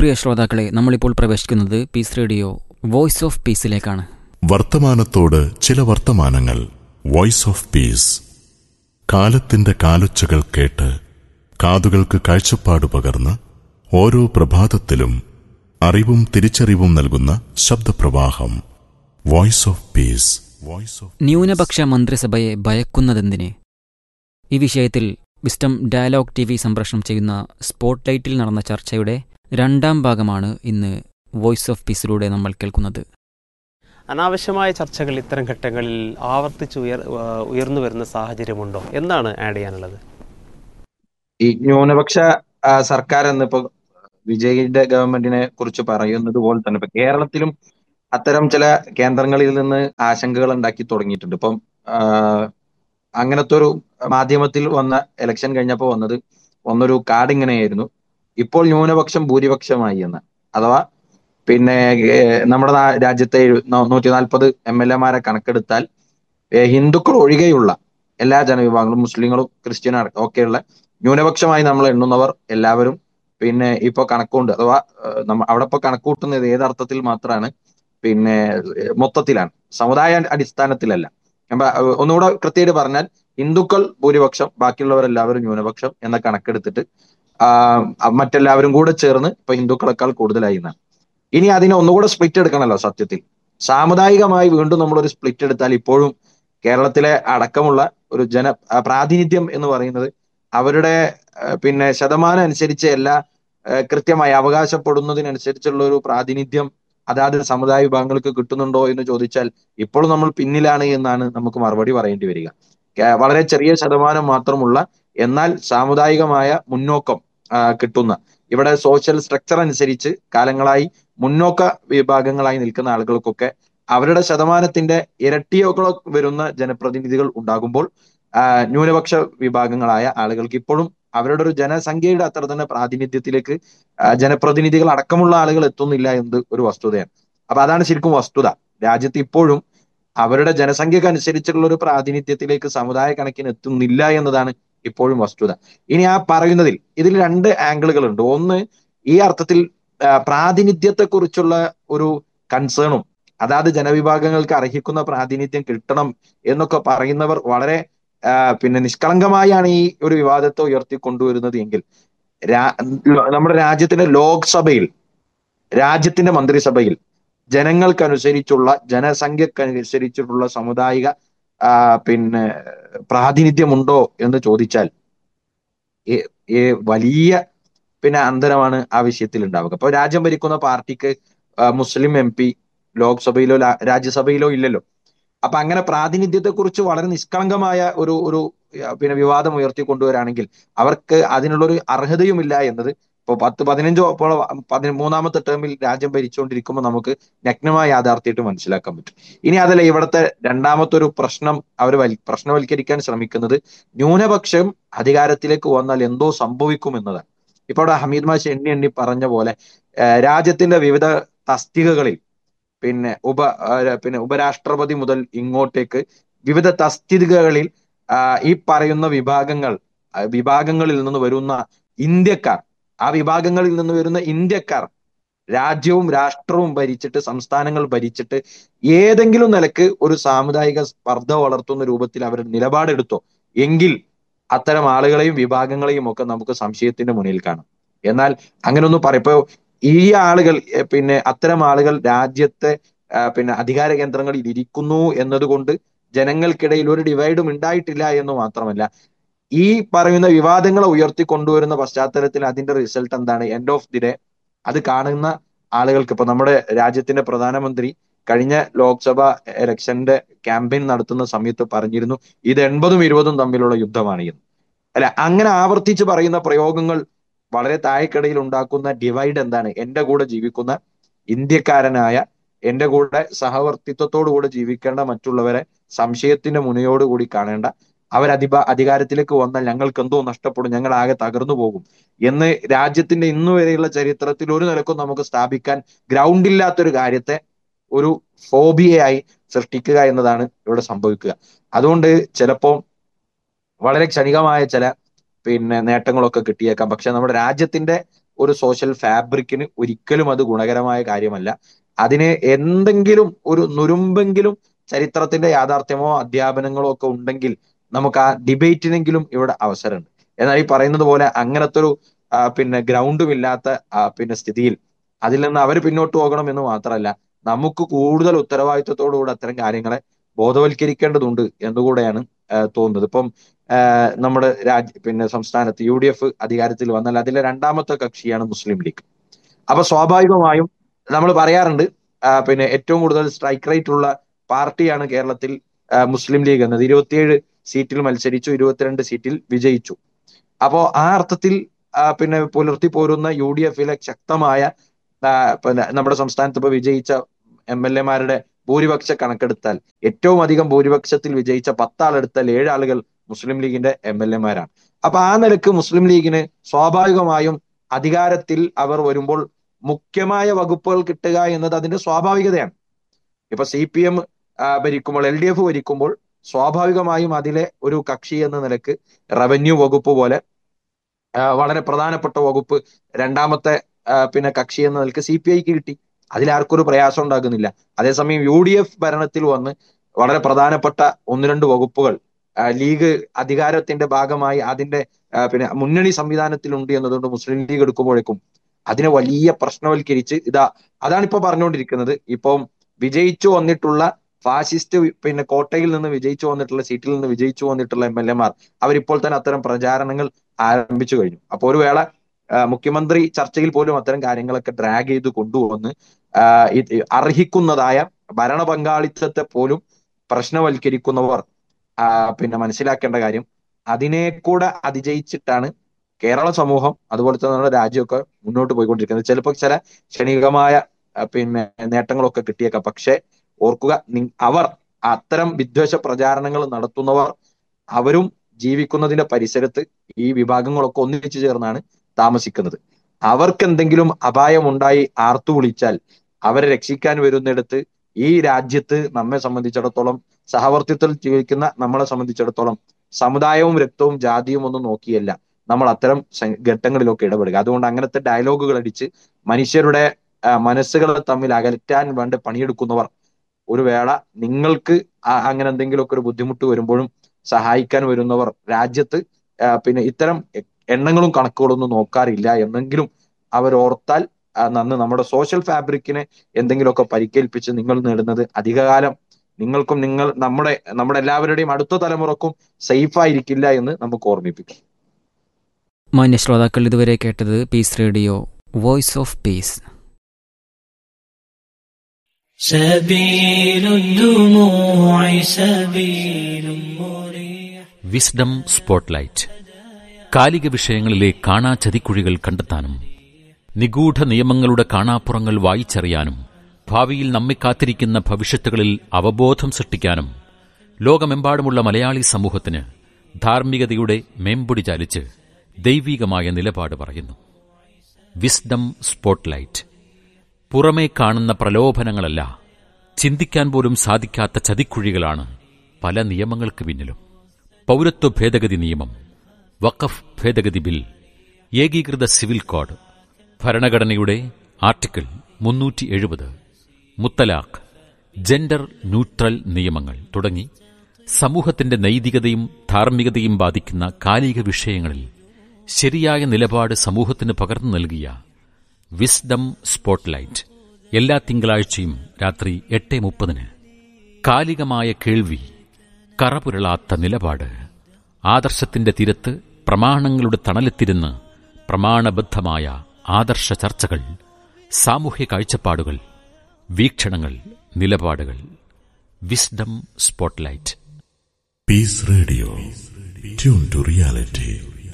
പ്രിയ ശ്രോതാക്കളെ നമ്മളിപ്പോൾ പ്രവേശിക്കുന്നത് പീസ് റേഡിയോ വോയിസ് ഓഫ് പീസിലേക്കാണ് വർത്തമാനത്തോട് ചില വർത്തമാനങ്ങൾ വോയിസ് ഓഫ് പീസ് കാലത്തിന്റെ കാലൊച്ചകൾ കേട്ട് കാതുകൾക്ക് കാഴ്ചപ്പാട് പകർന്ന് ഓരോ പ്രഭാതത്തിലും അറിവും തിരിച്ചറിവും നൽകുന്ന ശബ്ദപ്രവാഹം voice of peace voice of ന്യൂനപക്ഷ മന്ത്രിസഭയെ ഭയക്കുന്നതെന്തിന് ഈ വിഷയത്തിൽ വിസ്റ്റം ഡയലോഗ് ടി വി സംപ്രേഷണം ചെയ്യുന്ന സ്പോട്ട്ലൈറ്റിൽ നടന്ന ചർച്ചയുടെ രണ്ടാം ഭാഗമാണ് ഇന്ന് വോയിസ് ഓഫ് പീസിലൂടെ നമ്മൾ കേൾക്കുന്നത് അനാവശ്യമായ ചർച്ചകൾ ഇത്തരം ഘട്ടങ്ങളിൽ ആവർത്തിച്ച് ഉയർ ഉയർന്നു വരുന്ന സാഹചര്യമുണ്ടോ എന്താണ് ആഡ് ചെയ്യാനുള്ളത് ഈ ന്യൂനപക്ഷ ആ, സർക്കാർ എന്നിപ്പോ വിജയിന്റെ ഗവൺമെന്റിനെ കുറിച്ച് പറയുന്നത് പോലെ തന്നെ ഇപ്പൊ കേരളത്തിലും അത്തരം ചില കേന്ദ്രങ്ങളിൽ നിന്ന് ആശങ്കകൾ ഉണ്ടാക്കി തുടങ്ങിയിട്ടുണ്ട് ഇപ്പം ആ, അങ്ങനത്തെ ഒരു മാധ്യമത്തിൽ വന്ന ഇലക്ഷൻ കഴിഞ്ഞപ്പോൾ വന്നത് വന്നൊരു കാർഡ് ഇങ്ങനെയായിരുന്നു ഇപ്പോൾ ന്യൂനപക്ഷം ഭൂരിപക്ഷമായി എന്ന് അഥവാ പിന്നെ ഏഹ്, നമ്മുടെ നാ- രാജ്യത്തെ നൂറ്റി നാൽപ്പത് എം എൽ എമാരെ കണക്കെടുത്താൽ ഏഹ്, ഹിന്ദുക്കൾ ഒഴികെയുള്ള എല്ലാ ജനവിഭാഗങ്ങളും മുസ്ലിങ്ങളും ക്രിസ്ത്യനും അടക്കം ഒക്കെയുള്ള ന്യൂനപക്ഷമായി നമ്മൾ എണ്ണുന്നവർ എല്ലാവരും പിന്നെ ഇപ്പൊ കണക്കുണ്ട് അഥവാ ഏഹ്, നമ്മ അവിടെ ഇപ്പൊ കണക്കൂട്ടുന്നത് ഏതർത്ഥത്തിൽ മാത്രമാണ് പിന്നെ ഏഹ്, മൊത്തത്തിലാണ് സമുദായ അടിസ്ഥാനത്തിലല്ല അപ്പൊ ഏഹ്, ഒന്നുകൂടെ കൃത്യമായിട്ട് പറഞ്ഞാൽ ഹിന്ദുക്കൾ ഭൂരിപക്ഷം ബാക്കിയുള്ളവരെല്ലാവരും ന്യൂനപക്ഷം എന്ന കണക്കെടുത്തിട്ട് ആ മറ്റെല്ലാവരും കൂടെ ചേർന്ന് ഇപ്പൊ ഹിന്ദുക്കളെക്കാൾ കൂടുതലായി എന്നാണ് ഇനി അതിനെ ഒന്നുകൂടെ സ്പ്ലിറ്റ് എടുക്കണമല്ലോ സത്യത്തിൽ സാമുദായികമായി വീണ്ടും നമ്മളൊരു സ്പ്ലിറ്റ് എടുത്താൽ ഇപ്പോഴും കേരളത്തിലെ അടക്കമുള്ള ഒരു ജന ആ, പ്രാതിനിധ്യം എന്ന് പറയുന്നത് അവരുടെ ആ, പിന്നെ ശതമാനം അനുസരിച്ച് എല്ലാ ആ, കൃത്യമായി അവകാശപ്പെടുന്നതിനനുസരിച്ചുള്ള ഒരു പ്രാതിനിധ്യം അതാത് സമുദായ വിഭാഗങ്ങൾക്ക് കിട്ടുന്നുണ്ടോ എന്ന് ചോദിച്ചാൽ ഇപ്പോഴും നമ്മൾ പിന്നിലാണ് എന്നാണ് നമുക്ക് മറുപടി പറയേണ്ടി വരിക കേ- വളരെ ചെറിയ ശതമാനം മാത്രമുള്ള എന്നാൽ സാമുദായികമായ മുന്നോക്കം ആ, കിട്ടുന്ന ഇവിടെ സോഷ്യൽ സ്ട്രക്ചർ അനുസരിച്ച് കാലങ്ങളായി മുന്നോക്ക വിഭാഗങ്ങളായി നിൽക്കുന്ന ആളുകൾക്കൊക്കെ അവരുടെ ശതമാനത്തിന്റെ ഇരട്ടിയൊക്കെ വരുന്ന ജനപ്രതിനിധികൾ ഉണ്ടാകുമ്പോൾ ആ, ന്യൂനപക്ഷ വിഭാഗങ്ങളായ ആളുകൾക്ക് ഇപ്പോഴും അവരുടെ ഒരു ജനസംഖ്യയുടെ അത്ര തന്നെ പ്രാതിനിധ്യത്തിലേക്ക് ആ, ജനപ്രതിനിധികൾ അടക്കമുള്ള ആളുകൾ എത്തുന്നില്ല എന്നത് ഒരു വസ്തുതയാണ് അപ്പൊ അതാണ് ശരിക്കും വസ്തുത രാജ്യത്ത് ഇപ്പോഴും അവരുടെ ജനസംഖ്യക്ക് അനുസരിച്ചുള്ള ഒരു പ്രാതിനിധ്യത്തിലേക്ക് സമുദായ കണക്കിന് എത്തുന്നില്ല എന്നതാണ് ഇപ്പോഴും വസ്തുത ഇനി ആ പറയുന്നതിൽ ഇതിൽ രണ്ട് ആംഗിളുകൾ ഉണ്ട് ഒന്ന് ഈ അർത്ഥത്തിൽ ആ, പ്രാതിനിധ്യത്തെക്കുറിച്ചുള്ള ഒരു കൺസേണും അതാത് ജനവിഭാഗങ്ങൾക്ക് അർഹിക്കുന്ന പ്രാതിനിധ്യം കിട്ടണം എന്നൊക്കെ പറയുന്നവർ വളരെ ആ, പിന്നെ നിഷ്കളങ്കമായാണ് ഈ ഒരു വിവാദത്തെ ഉയർത്തിക്കൊണ്ടുവരുന്നത് എങ്കിൽ രാ- നമ്മുടെ രാജ്യത്തിന്റെ ലോക്സഭയിൽ രാജ്യത്തിന്റെ മന്ത്രിസഭയിൽ ജനങ്ങൾക്കനുസരിച്ചുള്ള ജനസംഖ്യക്കനുസരിച്ചിട്ടുള്ള സാമുദായിക ആ, പിന്നെ പ്രാതിനിധ്യമുണ്ടോ എന്ന് ചോദിച്ചാൽ ഏ- ഏ- വലിയ പിന്നെ അന്തരമാണ് ആ വിഷയത്തിൽ ഉണ്ടാവുക അപ്പൊ രാജ്യം ഭരിക്കുന്ന പാർട്ടിക്ക് ആ, മുസ്ലിം എം പി ലോക്സഭയിലോ ലാ- രാജ്യസഭയിലോ ഇല്ലല്ലോ അപ്പൊ അങ്ങനെ പ്രാതിനിധ്യത്തെ കുറിച്ച് വളരെ നിഷ്കളങ്കമായ ഒരു ഒരു ആ, പിന്നെ വിവാദം ഉയർത്തിക്കൊണ്ടുവരാണെങ്കിൽ അവർക്ക് അതിനുള്ളൊരു അർഹതയുമില്ല എന്നത് ഇപ്പൊ പത്ത് പതിനഞ്ചോ ഇപ്പോൾ പതി മൂന്നാമത്തെ ടേമിൽ രാജ്യം ഭരിച്ചുകൊണ്ടിരിക്കുമ്പോൾ നമുക്ക് നഗ്നമായ യാഥാർത്ഥ്യമായിട്ട് മനസ്സിലാക്കാൻ പറ്റും ഇനി അതല്ല ഇവിടുത്തെ രണ്ടാമത്തെ ഒരു പ്രശ്നം അവർ വൽ പ്രശ്നവൽക്കരിക്കാൻ ശ്രമിക്കുന്നത് ന്യൂനപക്ഷം അധികാരത്തിലേക്ക് വന്നാൽ എന്തോ സംഭവിക്കും എന്നതാണ് ഇപ്പൊ അവിടെ ഹമീദ് മാഷ് എണ്ണി എണ്ണി പറഞ്ഞ പോലെ ഏഹ് രാജ്യത്തിന്റെ വിവിധ തസ്തികകളിൽ പിന്നെ ഉപ ആ, പിന്നെ ഉപരാഷ്ട്രപതി മുതൽ ഇങ്ങോട്ടേക്ക് വിവിധ തസ്തികകളിൽ ആ, ഈ പറയുന്ന വിഭാഗങ്ങൾ ആ, വിഭാഗങ്ങളിൽ നിന്ന് വരുന്ന ഇന്ത്യക്കാർ ആ വിഭാഗങ്ങളിൽ നിന്ന് വരുന്ന ഇന്ത്യക്കാർ രാജ്യവും രാഷ്ട്രവും ഭരിച്ചിട്ട് സംസ്ഥാനങ്ങൾ ഭരിച്ചിട്ട് ഏതെങ്കിലും നിലക്ക് ഒരു സാമുദായിക സ്പർദ്ധ വളർത്തുന്ന രൂപത്തിൽ അവർ നിലപാടെടുത്തോ എങ്കിൽ അത്തരം ആളുകളെയും വിഭാഗങ്ങളെയും ഒക്കെ നമുക്ക് സംശയത്തിന്റെ മുന്നിൽ കാണാം എന്നാൽ അങ്ങനെ ഒന്നും പറയും ഇപ്പൊ ഈ ആളുകൾ എ, പിന്നെ അത്തരം ആളുകൾ രാജ്യത്തെ ആ, പിന്നെ അധികാര കേന്ദ്രങ്ങളിൽ ഇരിക്കുന്നു എന്നതുകൊണ്ട് ജനങ്ങൾക്കിടയിൽ ഒരു ഡിവൈഡും ഉണ്ടായിട്ടില്ല എന്ന് മാത്രമല്ല ഈ പറയുന്ന വിവാദങ്ങളെ ഉയർത്തിക്കൊണ്ടുവരുന്ന പശ്ചാത്തലത്തിൽ അതിന്റെ റിസൾട്ട് എന്താണ് എൻഡ് ഓഫ് ദി ഡേ അത് കാണുന്ന ആളുകൾക്ക് ഇപ്പൊ നമ്മുടെ രാജ്യത്തിന്റെ പ്രധാനമന്ത്രി കഴിഞ്ഞ ലോക്സഭ ഇലക്ഷന്റെ ക്യാമ്പയിൻ നടത്തുന്ന സമയത്ത് പറഞ്ഞിരുന്നു ഇത് എൺപതും ഇരുപതും തമ്മിലുള്ള യുദ്ധമാണ് എന്ന് അല്ല അങ്ങനെ ആവർത്തിച്ച് പറയുന്ന പ്രയോഗങ്ങൾ വളരെ താഴെക്കിടയിൽ ഉണ്ടാക്കുന്ന ഡിവൈഡ് എന്താണ് എന്റെ കൂടെ ജീവിക്കുന്ന ഇന്ത്യക്കാരനായ എന്റെ കൂടെ സഹവർത്തിത്വത്തോടു കൂടെ ജീവിക്കേണ്ട മറ്റുള്ളവരെ സംശയത്തിന്റെ മുനയോടുകൂടി കാണേണ്ട അവർ അധിപ അധികാരത്തിലേക്ക് വന്നാൽ ഞങ്ങൾക്ക് എന്തോ നഷ്ടപ്പെടും ഞങ്ങൾ ആകെ തകർന്നു പോകും എന്ന് രാജ്യത്തിന്റെ ഇന്നു വരെയുള്ള ചരിത്രത്തിൽ ഒരു നിലക്കും നമുക്ക് സ്ഥാപിക്കാൻ ഗ്രൗണ്ട് ഇല്ലാത്തൊരു കാര്യത്തെ ഒരു ഫോബിയയായി സൃഷ്ടിക്കുക എന്നതാണ് ഇവിടെ സംഭവിക്കുക അതുകൊണ്ട് ചിലപ്പോ വളരെ ക്ഷണികമായ ചില പിന്നെ നേട്ടങ്ങളൊക്കെ കിട്ടിയേക്കാം പക്ഷെ നമ്മുടെ രാജ്യത്തിന്റെ ഒരു സോഷ്യൽ ഫാബ്രിക്കിന് ഒരിക്കലും അത് ഗുണകരമായ കാര്യമല്ല അതിന് എന്തെങ്കിലും ഒരു നുരുമ്പെങ്കിലും ചരിത്രത്തിന്റെ യാഥാർത്ഥ്യമോ അധ്യാപനങ്ങളോ ഒക്കെ ഉണ്ടെങ്കിൽ നമുക്ക് ആ ഡിബേറ്റിനെങ്കിലും ഇവിടെ അവസരമുണ്ട് എന്നാൽ ഈ പറയുന്നത് പോലെ അങ്ങനത്തെ ഒരു ആ, പിന്നെ ഗ്രൗണ്ടും ഇല്ലാത്ത ആ, പിന്നെ സ്ഥിതിയിൽ അതിൽ നിന്ന് അവർ പിന്നോട്ട് പോകണം എന്ന് മാത്രമല്ല നമുക്ക് കൂടുതൽ ഉത്തരവാദിത്വത്തോടുകൂടി അത്തരം കാര്യങ്ങളെ ബോധവൽക്കരിക്കേണ്ടതുണ്ട് എന്നുകൂടെയാണ് ആ, തോന്നുന്നത് ഇപ്പം ആ, നമ്മുടെ രാജ്യ പിന്നെ സംസ്ഥാനത്ത് യു ഡി എഫ് അധികാരത്തിൽ വന്നാൽ അതിലെ രണ്ടാമത്തെ കക്ഷിയാണ് മുസ്ലിം ലീഗ് അപ്പൊ സ്വാഭാവികമായും നമ്മൾ പറയാറുണ്ട് ആ, പിന്നെ ഏറ്റവും കൂടുതൽ സ്ട്രൈക്ക് റേറ്റ് ഉള്ള പാർട്ടിയാണ് കേരളത്തിൽ ആ, മുസ്ലിം ലീഗ് എന്നത് ഇരുപത്തിയേഴ് സീറ്റിൽ മത്സരിച്ചു ഇരുപത്തിരണ്ട് സീറ്റിൽ വിജയിച്ചു അപ്പോ ആ അർത്ഥത്തിൽ ആ, പിന്നെ പുലർത്തി പോരുന്ന യു ഡി എഫിലെ ശക്തമായ ആ, പിന്നെ നമ്മുടെ സംസ്ഥാനത്ത് ഇപ്പൊ വിജയിച്ച എം എൽ എമാരുടെ ഭൂരിപക്ഷ കണക്കെടുത്താൽ ഏറ്റവും അധികം ഭൂരിപക്ഷത്തിൽ വിജയിച്ച പത്താളെടുത്താൽ ഏഴ് ആളുകൾ മുസ്ലിം ലീഗിന്റെ എം എൽ എമാരാണ് അപ്പൊ ആ നിലക്ക് മുസ്ലിം ലീഗിന് സ്വാഭാവികമായും അധികാരത്തിൽ അവർ വരുമ്പോൾ മുഖ്യമായ വകുപ്പുകൾ കിട്ടുക എന്നത് അതിന്റെ സ്വാഭാവികതയാണ് ഇപ്പൊ സി പി എം ഭരിക്കുമ്പോൾ എൽ ഡി എഫ് ഭരിക്കുമ്പോൾ സ്വാഭാവികമായും അതിലെ ഒരു കക്ഷി എന്ന നിലക്ക് റവന്യൂ വകുപ്പ് പോലെ ആ, വളരെ പ്രധാനപ്പെട്ട വകുപ്പ് രണ്ടാമത്തെ ആ, പിന്നെ കക്ഷി എന്ന നിലക്ക് സി പി ഐക്ക് കിട്ടി അതിലാർക്കും ഒരു പ്രയാസം ഉണ്ടാകുന്നില്ല അതേസമയം യു ഡി എഫ് ഭരണത്തിൽ വന്ന് വളരെ പ്രധാനപ്പെട്ട ഒന്ന് രണ്ട് വകുപ്പുകൾ ആ, ലീഗ് അധികാരത്തിന്റെ ഭാഗമായി അതിന്റെ ആ, പിന്നെ മുന്നണി സംവിധാനത്തിലുണ്ട് എന്നതുകൊണ്ട് മുസ്ലിം ലീഗ് എടുക്കുമ്പോഴേക്കും അതിനെ വലിയ പ്രശ്നവൽക്കരിച്ച് ഇതാ അതാണ് ഇപ്പൊ പറഞ്ഞുകൊണ്ടിരിക്കുന്നത് ഇപ്പം വിജയിച്ചു വന്നിട്ടുള്ള ഫാസിസ്റ്റ് വി- പിന്നെ കോട്ടയിൽ നിന്ന് വിജയിച്ചു വന്നിട്ടുള്ള സീറ്റിൽ നിന്ന് വിജയിച്ചു വന്നിട്ടുള്ള എം എൽ എമാർ അവരിപ്പോൾ തന്നെ അത്തരം പ്രചാരണങ്ങൾ ആരംഭിച്ചു കഴിഞ്ഞു അപ്പോൾ ഒരു വേള ആ, മുഖ്യമന്ത്രി ചർച്ചയിൽ പോലും അത്തരം കാര്യങ്ങളൊക്കെ ഡ്രാഗ് ചെയ്ത് കൊണ്ടുവന്ന് ആ, ഇത് അർഹിക്കുന്നതായ ഭരണ പങ്കാളിത്തത്തെ പോലും പ്രശ്നവൽക്കരിക്കുന്നവർ ആ, പിന്നെ മനസ്സിലാക്കേണ്ട കാര്യം അതിനെ കൂടെ അതിജയിച്ചിട്ടാണ് കേരള സമൂഹം അതുപോലെ തന്നെ നമ്മുടെ രാജ്യമൊക്കെ മുന്നോട്ട് പോയിക്കൊണ്ടിരിക്കുന്നത് ചിലപ്പോൾ ചില ക്ഷണികമായ ആ, പിന്നെ നേട്ടങ്ങളൊക്കെ കിട്ടിയേക്കാം പക്ഷെ ഓർക്കുക നി- അവർ അത്തരം വിദ്വേഷ പ്രചാരണങ്ങൾ നടത്തുന്നവർ അവരും ജീവിക്കുന്നതിന്റെ പരിസരത്ത് ഈ വിഭാഗങ്ങളൊക്കെ ഒന്നിച്ചു ചേർന്നാണ് താമസിക്കുന്നത് അവർക്ക് എന്തെങ്കിലും അപായമുണ്ടായി ആർത്തു വിളിച്ചാൽ അവരെ രക്ഷിക്കാൻ വരുന്നിടത്ത് ഈ രാജ്യത്ത് നമ്മെ സംബന്ധിച്ചിടത്തോളം സഹവർത്തിത്വത്തിൽ ജീവിക്കുന്ന നമ്മളെ സംബന്ധിച്ചിടത്തോളം സമുദായവും രക്തവും ജാതിയും ഒന്നും നോക്കിയല്ല നമ്മൾ അത്തരം സ- ഘട്ടങ്ങളിലൊക്കെ ഇടപെടുക അതുകൊണ്ട് അങ്ങനത്തെ ഡയലോഗുകൾ അടിച്ച് മനുഷ്യരുടെ ആ, മനസ്സുകളെ തമ്മിൽ അകറ്റാൻ വേണ്ട പണിയെടുക്കുന്നവർ ഒരു വേള നിങ്ങൾക്ക് ആ- അങ്ങനെ എന്തെങ്കിലുമൊക്കെ ഒരു ബുദ്ധിമുട്ട് വരുമ്പോഴും സഹായിക്കാൻ വരുന്നവർ രാജ്യത്ത് ആ, പിന്നെ ഇത്തരം എ- എണ്ണങ്ങളും കണക്കുകളൊന്നും നോക്കാറില്ല എന്നെങ്കിലും അവർ ഓർത്താൽ ആ, നന്ന് നമ്മുടെ സോഷ്യൽ ഫാബ്രിക്കിനെ എന്തെങ്കിലുമൊക്കെ പരിക്കേൽപ്പിച്ച് നിങ്ങൾ നേടുന്നത് അധികകാലം നിങ്ങൾക്കും നിങ്ങൾ നമ്മുടെ നമ്മുടെ എല്ലാവരുടെയും അടുത്ത തലമുറക്കും സേഫ് ആയിരിക്കില്ല എന്ന് നമുക്ക് ഓർമ്മിപ്പിക്കാം മാന്യ ശ്രോതാക്കൾ ഇതുവരെ കേട്ടത് peace radio voice of peace سبيل الدموع سبيل مريح wisdom spotlight കാലിക വിഷയങ്ങളിലെ കാണാ ചതിക്കുഴികൾ കണ്ടെത്താനും നിഗൂഢ നിയമങ്ങളുടെ കാണാപ്പുറങ്ങൾ വായിച്ചറിയാനും ഭാവിയിൽ നമ്മെ കാത്തിരിക്കുന്ന ഭവിഷ്യത്തുകളിൽ അവബോധം സൃഷ്ടിക്കാനും ലോകമെമ്പാടുമുള്ള മലയാളി സമൂഹത്തിന് ധാർമ്മികതയുടെ മേമ്പൊടി ചാലിച്ച് ദൈവീകമായ നിലപാട് പറയുന്നു വിസ്ഡം സ്പോട്ട്ലൈറ്റ് പുറമേ കാണുന്ന പ്രലോഭനങ്ങളല്ല ചിന്തിക്കാൻ പോലും സാധിക്കാത്ത ചതിക്കുഴികളാണ് പല നിയമങ്ങൾക്ക് പിന്നിലും പൗരത്വ ഭേദഗതി നിയമം വഖഫ് ഭേദഗതി ബിൽ ഏകീകൃത സിവിൽ കോഡ് ഭരണഘടനയുടെ ആർട്ടിക്കിൾ മുന്നൂറ്റി എഴുപത് മുത്തലാഖ് ജെൻഡർ ന്യൂട്രൽ നിയമങ്ങൾ തുടങ്ങി സമൂഹത്തിന്റെ നൈതികതയും ധാർമ്മികതയും ബാധിക്കുന്ന കാലിക വിഷയങ്ങളിൽ ശരിയായ നിലപാട് സമൂഹത്തിന് പകർന്നു നൽകിയ വിസ്ഡം സ്പോട്ട്ലൈറ്റ് എല്ലാ തിങ്കളാഴ്ചയും രാത്രി എട്ട് മുപ്പതിന് കാലികമായ കേൾവി കറപുരളാത്ത നിലപാട് ആദർശത്തിന്റെ തിരത്ത് പ്രമാണങ്ങളുടെ തണലെത്തിരുന്ന് പ്രമാണബദ്ധമായ ആദർശ ചർച്ചകൾ സാമൂഹ്യ കാഴ്ചപ്പാടുകൾ വീക്ഷണങ്ങൾ നിലപാടുകൾ wisdom spotlight Peace Radio. Tune to reality.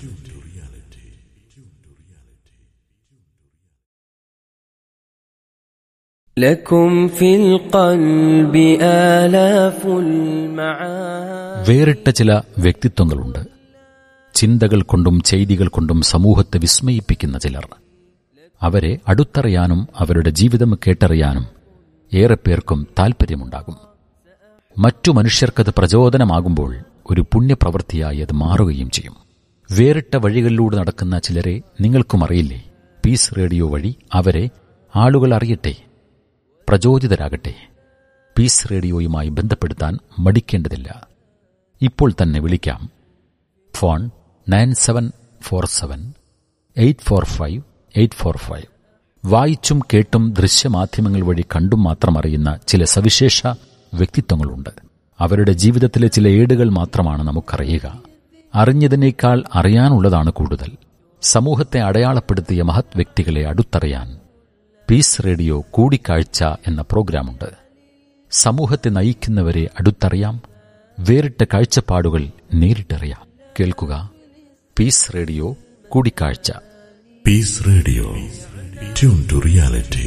لكم في القلب آلاف المعاني വേറിട്ട ചില വ്യക്തിത്വങ്ങളുണ്ട് ചിന്തകൾ കൊണ്ടും ചെയ്തികൾ കൊണ്ടും സമൂഹത്തെ വിസ്മയിപ്പിക്കുന്ന ചിലർ അവരെ അടുത്തറിയാനും അവരുടെ ജീവിതം കേട്ടറിയാനും ഏറെ പേർക്കും താൽപ്പര്യമുണ്ടാകും മറ്റു മനുഷ്യർക്കത് പ്രചോദനമാകുമ്പോൾ ഒരു പുണ്യപ്രവൃത്തിയായി അത് മാറുകയും ചെയ്യും വേറിട്ട വഴികളിലൂടെ നടക്കുന്ന ചിലരെ നിങ്ങൾക്കും അറിയില്ലേ പീസ് റേഡിയോ വഴി അവരെ ആളുകൾ അറിയട്ടെ പ്രചോദിതരാകട്ടെ പീസ് റേഡിയോയുമായി ബന്ധപ്പെടുത്താൻ മടിക്കേണ്ടതില്ല ഇപ്പോൾ തന്നെ വിളിക്കാം phone nine seven four seven eight four five eight four five വായിച്ചും കേട്ടും ദൃശ്യമാധ്യമങ്ങൾ വഴി കണ്ടും മാത്രം അറിയുന്ന ചില സവിശേഷ വ്യക്തിത്വങ്ങളുണ്ട് അവരുടെ ജീവിതത്തിലെ ചില ഏടുകൾ മാത്രമാണ് നമുക്കറിയുക അറിഞ്ഞതിനേക്കാൾ അറിയാനുള്ളതാണ് കൂടുതൽ സമൂഹത്തെ അടയാളപ്പെടുത്തിയ മഹത് വ്യക്തികളെ അടുത്തറിയാൻ പീസ് റേഡിയോ കൂടിക്കാഴ്ച എന്ന പ്രോഗ്രാമുണ്ട് സമൂഹത്തെ നയിക്കുന്നവരെ അടുത്തറിയാം വേറിട്ട കാഴ്ചപ്പാടുകൾ നേരിട്ടറിയാം കേൾക്കുക പീസ് റേഡിയോ കൂടിക്കാഴ്ച Peace Radio. Tune to reality.